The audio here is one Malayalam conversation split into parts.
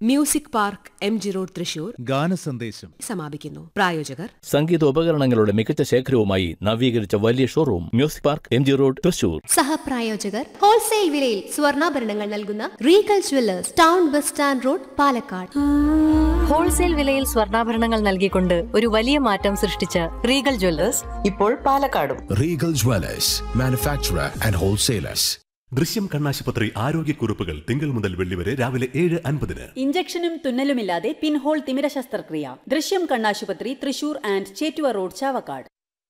Music Park M G road Thrissur ഗാനസന്ദേശം സമാപിക്കുന്നു പ്രായോജകർ സംഗീതോപകരണങ്ങളുടെ മികച്ച ശേഖരവുമായി നവീകരിച്ച വലിയ showroom Music Park M G road Thrissur സഹപ്രായോജകർ ഹോൾസെയിൽ വിലയിൽ സ്വർണ്ണാഭരണങ്ങൾ നൽകുന്ന Regal Jewellers town bus stand road Palakkad wholesale വിലയിൽ സ്വർണ്ണാഭരണങ്ങൾ നൽകിക്കൊണ്ട് ഒരു വലിയ മാറ്റം സൃഷ്ടിച്ച റീഗൽ ജ്വല്ലേഴ്സ് ഇപ്പോൾ പാലക്കാടും Regal Dwellers, manufacturer and wholesalers. ദൃശ്യം കണ്ണാശുപത്രി ആരോഗ്യക്കുറിപ്പുകൾ തിങ്കൾ മുതൽ വെള്ളി വരെ രാവിലെ ഏഴ് അൻപതിന് ഇഞ്ചക്ഷനും തുന്നലുമില്ലാതെ പിൻഹോൾ തിമിര ശസ്ത്രക്രിയ ദൃശ്യം കണ്ണാശുപത്രി തൃശൂർ ആൻഡ് ചേറ്റുവ റോഡ് ചാവക്കാട്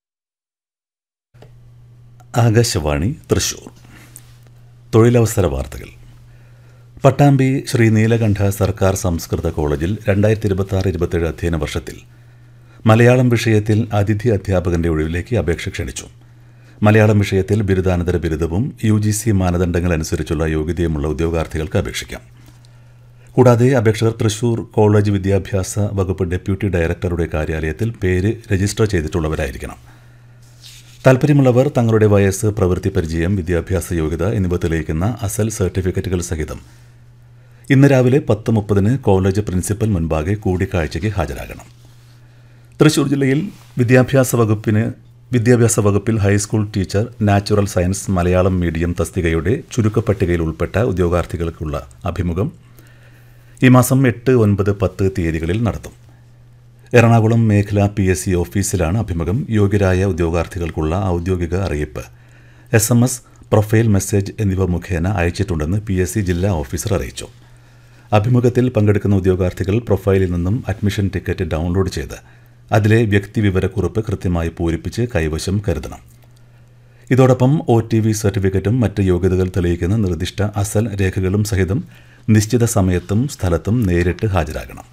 ആകാശവാണി തൃശൂർ തൊഴിലവസര വാർത്തകൾ പട്ടാമ്പി ശ്രീ നീലകണ്ഠ സർക്കാർ സംസ്കൃത കോളേജിൽ രണ്ടായിരത്തി ഇരുപത്തി ആറ് ഇരുപത്തേഴ് അധ്യയന വർഷത്തിൽ മലയാളം വിഷയത്തിൽ അതിഥി അധ്യാപകന്റെ ഒഴിവിലേക്ക് അപേക്ഷ ക്ഷണിച്ചു മലയാളം വിഷയത്തിൽ ബിരുദാനന്തര ബിരുദവും യു ജി സി മാനദണ്ഡങ്ങൾ അനുസരിച്ചുള്ള യോഗ്യതയുമുള്ള ഉദ്യോഗാർത്ഥികൾക്ക് അപേക്ഷിക്കാം കൂടാതെ അപേക്ഷകർ തൃശൂർ കോളേജ് വിദ്യാഭ്യാസ വകുപ്പ് ഡെപ്യൂട്ടി ഡയറക്ടറുടെ കാര്യാലയത്തിൽ പേര് രജിസ്റ്റർ ചെയ്തിട്ടുള്ളവരായിരിക്കണം താൽപ്പര്യമുള്ളവർ തങ്ങളുടെ വയസ്സ് പ്രവൃത്തി പരിചയം വിദ്യാഭ്യാസ യോഗ്യത എന്നിവ തെളിയിക്കുന്ന അസൽ സർട്ടിഫിക്കറ്റുകൾ സഹിതം ഇന്ന് രാവിലെ പത്ത് മുപ്പതിന് കോളേജ് പ്രിൻസിപ്പൽ മുൻപാകെ കൂടിക്കാഴ്ചയ്ക്ക് ഹാജരാകണം തൃശൂർ ജില്ലയിൽ വിദ്യാഭ്യാസ വകുപ്പിന് വിദ്യാഭ്യാസ വകുപ്പിൽ high school teacher natural science Malayalam medium തസ്തികയുടെ ചുരുക്കപ്പട്ടികയിൽ ഉൾപ്പെട്ട ഉദ്യോഗാർത്ഥികൾക്കുള്ള അഭിമുഖം ഈ മാസം എട്ട് ഒൻപത് പത്ത് തീയതികളിൽ നടത്തും എറണാകുളം മേഖലാ പി എസ് സി ഓഫീസിലാണ് അഭിമുഖം യോഗ്യരായ ഉദ്യോഗാർത്ഥികൾക്കുള്ള ഔദ്യോഗിക അറിയിപ്പ് S M S profile message എന്നിവ മുഖേന അയച്ചിട്ടുണ്ടെന്ന് പി എസ് സി ജില്ലാ ഓഫീസർ അറിയിച്ചു അഭിമുഖത്തിൽ പങ്കെടുക്കുന്ന ഉദ്യോഗാർത്ഥികൾ പ്രൊഫൈലിൽ നിന്നും അഡ്മിഷൻ ടിക്കറ്റ് ഡൗൺലോഡ് ചെയ്ത് അതിലെ വ്യക്തിവിവരക്കുറിപ്പ് കൃത്യമായി പൂരിപ്പിച്ച് കൈവശം കരുതണം ഇതോടൊപ്പം ഒ ടി വി സർട്ടിഫിക്കറ്റും മറ്റ് യോഗ്യതകൾ തെളിയിക്കുന്ന നിർദ്ദിഷ്ട അസൽ രേഖകളും സഹിതം നിശ്ചിത സമയത്തും സ്ഥലത്തും നേരിട്ട് ഹാജരാകണം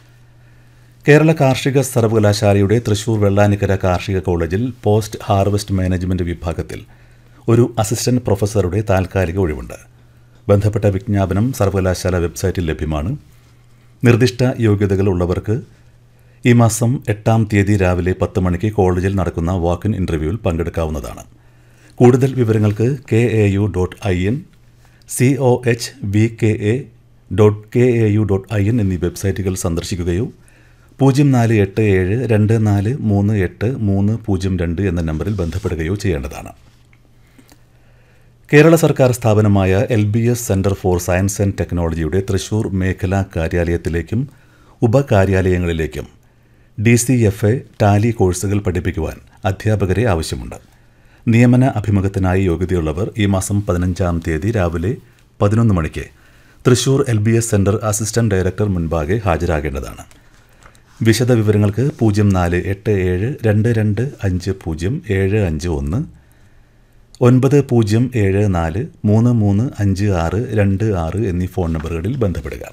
കേരള കാർഷിക സർവകലാശാലയുടെ തൃശൂർ വെള്ളാനിക്കര കാർഷിക കോളേജിൽ പോസ്റ്റ് ഹാർവസ്റ്റ് മാനേജ്മെന്റ് വിഭാഗത്തിൽ ഒരു അസിസ്റ്റന്റ് പ്രൊഫസറുടെ താൽക്കാലിക ഒഴിവുണ്ട് ബന്ധപ്പെട്ട വിജ്ഞാപനം സർവകലാശാല വെബ്സൈറ്റിൽ ലഭ്യമാണ് നിർദ്ദിഷ്ട യോഗ്യതകൾ ഉള്ളവർക്ക് ഈ മാസം എട്ടാം തീയതി രാവിലെ പത്ത് മണിക്ക് കോളേജിൽ നടക്കുന്ന വാക്കിൻ ഇൻ്റർവ്യൂവിൽ പങ്കെടുക്കാവുന്നതാണ് കൂടുതൽ വിവരങ്ങൾക്ക് K A U dot I N C O H V K A dot K A U dot I N എന്നീ വെബ്സൈറ്റുകൾ സന്ദർശിക്കുകയോ പൂജ്യം നാല് എട്ട് ഏഴ് രണ്ട് നാല് മൂന്ന് എട്ട് മൂന്ന് പൂജ്യം രണ്ട് എന്ന നമ്പറിൽ ബന്ധപ്പെടുകയോ ചെയ്യേണ്ടതാണ് കേരള സർക്കാർ സ്ഥാപനമായ L B S centre for science and ടെക്നോളജിയുടെ തൃശൂർ മേഖലാ കാര്യാലയത്തിലേക്കും ഉപകാര്യാലയങ്ങളിലേക്കും D C F A tally കോഴ്സുകൾ പഠിപ്പിക്കുവാൻ അധ്യാപകരെ ആവശ്യമുണ്ട് നിയമന അഭിമുഖത്തിനായി യോഗ്യതയുള്ളവർ ഈ മാസം പതിനഞ്ചാം തീയതി രാവിലെ പതിനൊന്ന് മണിക്ക് Thrissur L B S centre assistant director മുൻപാകെ ഹാജരാകേണ്ടതാണ് വിശദ വിവരങ്ങൾക്ക് പൂജ്യം നാല് എട്ട് ഏഴ് രണ്ട് രണ്ട് അഞ്ച് പൂജ്യം ഏഴ് അഞ്ച് ഒന്ന് ഒൻപത് പൂജ്യം ഏഴ് നാല് മൂന്ന് മൂന്ന് അഞ്ച് ആറ് രണ്ട് ആറ് എന്നീ ഫോൺ നമ്പറുകളിൽ ബന്ധപ്പെടുക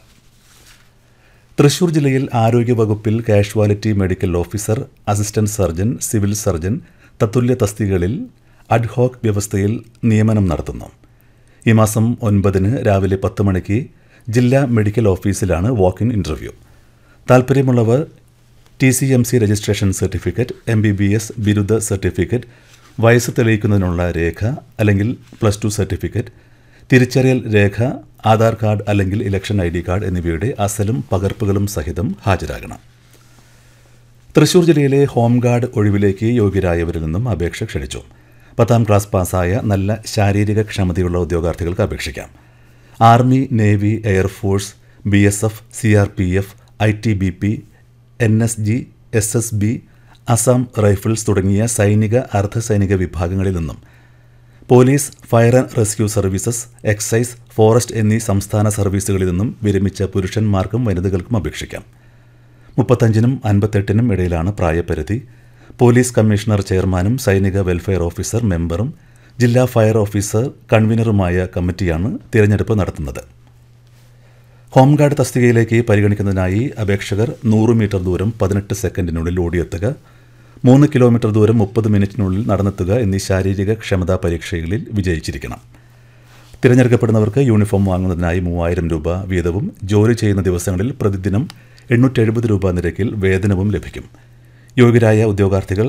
തൃശൂർ ജില്ലയിൽ ആരോഗ്യവകുപ്പിൽ casualty medical officer assistant surgeon civil surgeon ad hoc തസ്തികകളിൽ അഡ്ഹോക് വ്യവസ്ഥയിൽ നിയമനം നടത്തുന്നു ഈ മാസം ഒൻപതിന് രാവിലെ പത്ത് മണിക്ക് ജില്ലാ മെഡിക്കൽ ഓഫീസിലാണ് വാക്ക് ഇൻ ഇൻ്റർവ്യൂ താൽപ്പര്യമുള്ളവർ T C M C registration certificate M B B S ബിരുദ സർട്ടിഫിക്കറ്റ് വയസ്സ് തെളിയിക്കുന്നതിനുള്ള രേഖ അല്ലെങ്കിൽ പ്ലസ് ടു സർട്ടിഫിക്കറ്റ് തിരിച്ചറിയൽ രേഖ ആധാർ കാർഡ് അല്ലെങ്കിൽ ഇലക്ഷൻ ഐ ഡി കാർഡ് എന്നിവയുടെ അസലും പകർപ്പുകളും സഹിതം ഹാജരാകണം തൃശൂർ ജില്ലയിലെ ഹോം ഗാർഡ് ഒഴിവിലേക്ക് യോഗ്യരായവരിൽ നിന്നും അപേക്ഷ ക്ഷണിച്ചു പത്താം ക്ലാസ് പാസ്സായ നല്ല ശാരീരിക ക്ഷമതയുള്ള ഉദ്യോഗാർത്ഥികൾക്ക് അപേക്ഷിക്കാം army navy air force B S F C R P F I T B P N S G S S B Assam Rifles തുടങ്ങിയ സൈനിക അർദ്ധസൈനിക വിഭാഗങ്ങളിൽ നിന്നും police fire and rescue services excise forest എന്നീ സംസ്ഥാന സർവീസുകളിൽ നിന്നും വിരമിച്ച പുരുഷന്മാർക്കും വനിതകൾക്കും അപേക്ഷിക്കാം മുപ്പത്തഞ്ചിനും അൻപത്തെട്ടിനും ഇടയിലാണ് പ്രായപരിധി പോലീസ് കമ്മീഷണർ ചെയർമാനും സൈനിക വെൽഫെയർ ഓഫീസർ മെമ്പറും ജില്ലാ ഫയർ ഓഫീസർ കൺവീനറുമായ കമ്മിറ്റിയാണ് തിരഞ്ഞെടുപ്പ് നടത്തുന്നത് ഹോംഗാർഡ് തസ്തികയിലേക്ക് പരിഗണിക്കുന്നതിനായി അപേക്ഷകർ നൂറ് മീറ്റർ ദൂരം പതിനെട്ട് സെക്കൻഡിനുള്ളിൽ ഓടിയെത്തുക മൂന്ന് കിലോമീറ്റർ ദൂരം മുപ്പത് മിനിറ്റിനുള്ളിൽ നടന്നെത്തുക എന്നീ ശാരീരിക ക്ഷമതാ പരീക്ഷകളിൽ വിജയിച്ചിരിക്കണം തിരഞ്ഞെടുക്കപ്പെടുന്നവർക്ക് യൂണിഫോം വാങ്ങുന്നതിനായി മൂവായിരം രൂപ വീതവും ജോലി ചെയ്യുന്ന ദിവസങ്ങളിൽ പ്രതിദിനം എണ്ണൂറ്റി രൂപ നിരക്കിൽ വേതനവും ലഭിക്കും യോഗ്യരായ ഉദ്യോഗാർത്ഥികൾ